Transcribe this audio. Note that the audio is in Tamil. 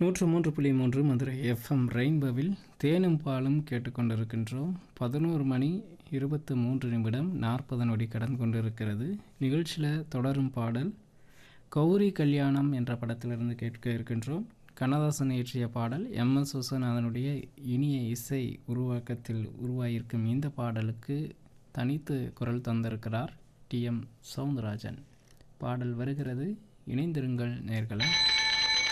நூற்று மூன்று புள்ளி மூன்று மதுரை எஃப்எம் ரெயின்போவில் தேனும் பாலும் கேட்டுக்கொண்டிருக்கின்றோம் பதினோரு மணி இருபத்து மூன்று நிமிடம் நாற்பது நொடி கடந்து கொண்டிருக்கிறது நிகழ்ச்சியில் தொடரும் பாடல் கௌரி கல்யாணம் என்ற படத்திலிருந்து கேட்க இருக்கின்றோம் கண்ணதாசன் இயற்றிய பாடல் எம் எஸ் விஸ்வநாதனுடைய இனிய இசை உருவாக்கத்தில் உருவாகியிருக்கும் இந்த பாடலுக்கு தனித்து குரல் தந்திருக்கிறார் டி எம் சவுந்தரராஜன் பாடல் வருகிறது இணைந்திருங்கள் நேர்களே